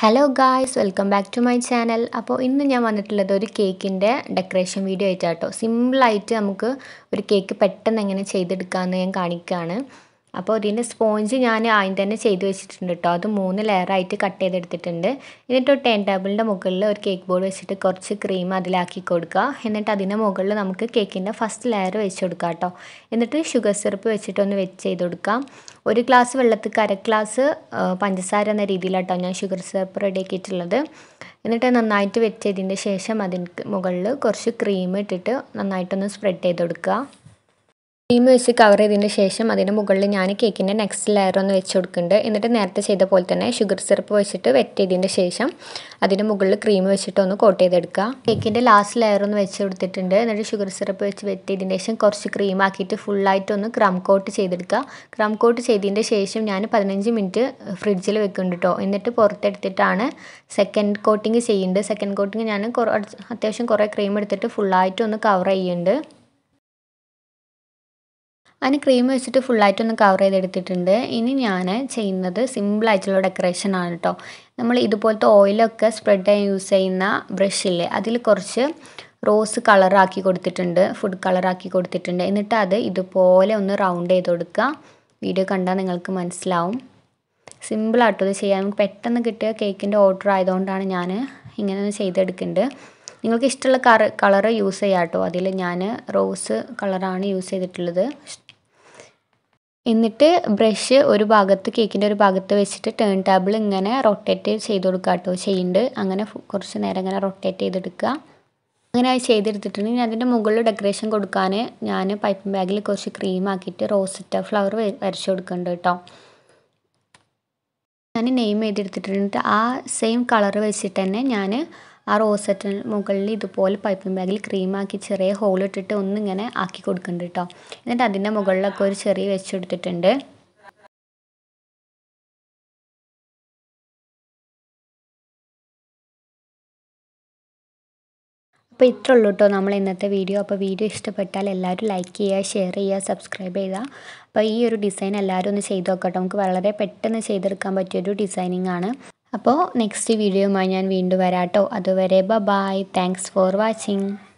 hello guys welcome back to my channel അപ്പോൾ ഇന്ന് ഞാൻ വന്നിട്ടുള്ളത് ഒരു കേക്കിൻ്റെ ഡെക്കറേഷൻ വീഡിയോ ആയിട്ടാട്ടോ സിമ്പിളായിട്ട് നമുക്ക് ഒരു കേക്ക് പെട്ടെന്ന് എങ്ങനെ ചെയ്തെടുക്കാമെന്ന് ഞാൻ കാണിക്കുകയാണ് അപ്പോൾ ഇതിൻ്റെ സ്പോഞ്ച് ഞാൻ ആദ്യം തന്നെ ചെയ്ത് വെച്ചിട്ടുണ്ട് കേട്ടോ അത് മൂന്ന് ലെയറായിട്ട് കട്ട് ചെയ്തെടുത്തിട്ടുണ്ട് എന്നിട്ട് ടേൺ ടേബിളിൻ്റെ മുകളിൽ ഒരു കേക്ക് ബോർഡ് വെച്ചിട്ട് കുറച്ച് ക്രീം അതിലാക്കി കൊടുക്കുക എന്നിട്ട് അതിൻ്റെ മുകളിൽ നമുക്ക് കേക്കിൻ്റെ ഫസ്റ്റ് ലെയർ വെച്ച് കൊടുക്കുക കേട്ടോ എന്നിട്ട് ഷുഗർ സിറപ്പ് വെച്ചിട്ടൊന്ന് വെച്ച് ചെയ്ത് കൊടുക്കാം ഒരു ഗ്ലാസ് വെള്ളത്തിൽ അര ഗ്ലാസ് പഞ്ചസാര എന്ന രീതിയിലാട്ടോ ഞാൻ ഷുഗർ സിറപ്പ് റെഡിയാക്കിയിട്ടുള്ളത് എന്നിട്ട് നന്നായിട്ട് വെച്ചതിൻ്റെ ശേഷം അതിന് മുകളിൽ കുറച്ച് ക്രീം ഇട്ടിട്ട് നന്നായിട്ടൊന്ന് സ്പ്രെഡ് ചെയ്ത് കൊടുക്കുക ക്രീം വെച്ച് കവർ ചെയ്തതിന് ശേഷം അതിന് മുകളിൽ ഞാൻ കേക്കിൻ്റെ നെക്സ്റ്റ് ലെയർ ഒന്ന് വെച്ച് കൊടുക്കുന്നുണ്ട് എന്നിട്ട് നേരത്തെ ചെയ്ത പോലെ തന്നെ ഷുഗർ സിറപ്പ് വെച്ചിട്ട് വെറ്റ് ചെയ്തതിൻ്റെ ശേഷം അതിന് മുകളിൽ ക്രീം വെച്ചിട്ട് ഒന്ന് കോട്ട് ചെയ്തെടുക്കുക കേക്കിൻ്റെ ലാസ്റ്റ് ലെയർ ഒന്ന് വെച്ച് കൊടുത്തിട്ടുണ്ട് എന്നിട്ട് ഷുഗർ സിറപ്പ് വെച്ച് വെറ്റ് ചെയ്തതിന് ശേഷം കുറച്ച് ക്രീം ആക്കിയിട്ട് ഫുള്ളായിട്ട് ഒന്ന് ക്രം കോട്ട് ചെയ്തെടുക്കുക ക്രം കോട്ട് ചെയ്തതിൻ്റെ ശേഷം ഞാൻ പതിനഞ്ച് മിനിറ്റ് ഫ്രിഡ്ജിൽ വെക്കുന്നുണ്ട് കേട്ടോ എന്നിട്ട് പുറത്തെടുത്തിട്ടാണ് സെക്കൻഡ് കോട്ടിങ് ചെയ്യുന്നുണ്ട് സെക്കൻഡ് കോട്ടിങ് ഞാൻ അത്യാവശ്യം കുറേ ക്രീം എടുത്തിട്ട് ഫുള്ളായിട്ട് ഒന്ന് കവർ ചെയ്യുന്നുണ്ട് അതിന് ക്രീം വെച്ചിട്ട് ഫുള്ളായിട്ടൊന്ന് കവർ ചെയ്തെടുത്തിട്ടുണ്ട് ഇനി ഞാൻ ചെയ്യുന്നത് സിമ്പിളായിട്ടുള്ള ഡെക്കറേഷൻ ആണ് കേട്ടോ നമ്മൾ ഇതുപോലത്തെ ഓയിലൊക്കെ സ്പ്രെഡ് ചെയ്യാൻ യൂസ് ചെയ്യുന്ന ബ്രഷില്ലേ അതിൽ കുറച്ച് റോസ് കളറാക്കി കൊടുത്തിട്ടുണ്ട് ഫുഡ് കളറാക്കി കൊടുത്തിട്ടുണ്ട് എന്നിട്ട് അത് ഇതുപോലെ ഒന്ന് റൗണ്ട് ചെയ്ത് കൊടുക്കുക വീഡിയോ കണ്ടാൽ നിങ്ങൾക്ക് മനസ്സിലാവും സിമ്പിളാട്ടോ ഇത് ചെയ്യാൻ നമുക്ക് പെട്ടെന്ന് കിട്ടിയ കേക്കിൻ്റെ ഓർഡർ ആയതുകൊണ്ടാണ് ഞാൻ ഇങ്ങനെ ഒന്ന് ചെയ്തെടുക്കുന്നുണ്ട് നിങ്ങൾക്ക് ഇഷ്ടമുള്ള കളർ കളർ യൂസ് ചെയ്യാം കേട്ടോ അതിൽ ഞാൻ റോസ് കളറാണ് യൂസ് ചെയ്തിട്ടുള്ളത് എന്നിട്ട് ബ്രഷ് ഒരു ഭാഗത്ത് കേക്കിൻ്റെ ഒരു ഭാഗത്ത് വെച്ചിട്ട് ടേൺ ടേബിൾ ഇങ്ങനെ റൊട്ടേറ്റ് ചെയ്ത് കൊടുക്കുക കേട്ടോ ചെയ്യുന്നുണ്ട് അങ്ങനെ കുറച്ച് നേരം ഇങ്ങനെ റൊട്ടേറ്റ് ചെയ്തെടുക്കുക അങ്ങനെ അത് ചെയ്തെടുത്തിട്ടുണ്ടെങ്കിൽ അതിൻ്റെ മുകളിൽ ഡെക്കറേഷൻ കൊടുക്കാൻ ഞാൻ പൈപ്പിംഗ് ബാഗിൽ കുറച്ച് ക്രീം ആക്കിയിട്ട് റോസിറ്റ ഫ്ലവർ വരച്ച് കൊടുക്കുന്നുണ്ട് കേട്ടോ ഞാൻ നെയിം ചെയ്തെടുത്തിട്ടുണ്ട് ആ സെയിം കളർ വെച്ചിട്ട് തന്നെ ഞാൻ ആ റോസറ്റിന് മുകളിൽ ഇതുപോലെ പൈപ്പിംഗ് ബാഗിൽ ക്രീമാക്കി ചെറിയ ഹോൾ ഇട്ടിട്ട് ഒന്നിങ്ങനെ ആക്കി കൊടുക്കുന്നുണ്ട് കേട്ടോ എന്നിട്ട് അതിൻ്റെ മുകളിലൊക്കെ ഒരു ചെറിയ വെച്ച് കൊടുത്തിട്ടുണ്ട് അപ്പോൾ ഇത്ര ഉള്ളൂ കേട്ടോ നമ്മൾ ഇന്നത്തെ വീഡിയോ അപ്പോൾ വീഡിയോ ഇഷ്ടപ്പെട്ടാൽ എല്ലാവരും ലൈക്ക് ചെയ്യുക ഷെയർ ചെയ്യുക സബ്സ്ക്രൈബ് ചെയ്യുക അപ്പോൾ ഈ ഒരു ഡിസൈൻ എല്ലാവരും ഒന്ന് ചെയ്ത് നോക്കട്ടോ നമുക്ക് വളരെ പെട്ടെന്ന് ചെയ്തെടുക്കാൻ പറ്റിയൊരു ഡിസൈനിങ് ആണ് അപ്പോൾ നെക്സ്റ്റ് വീഡിയോയുമായി ഞാൻ വീണ്ടും വരാം കേട്ടോ അതുവരെ ബ ബായ് താങ്ക്സ് ഫോർ വാച്ചിങ്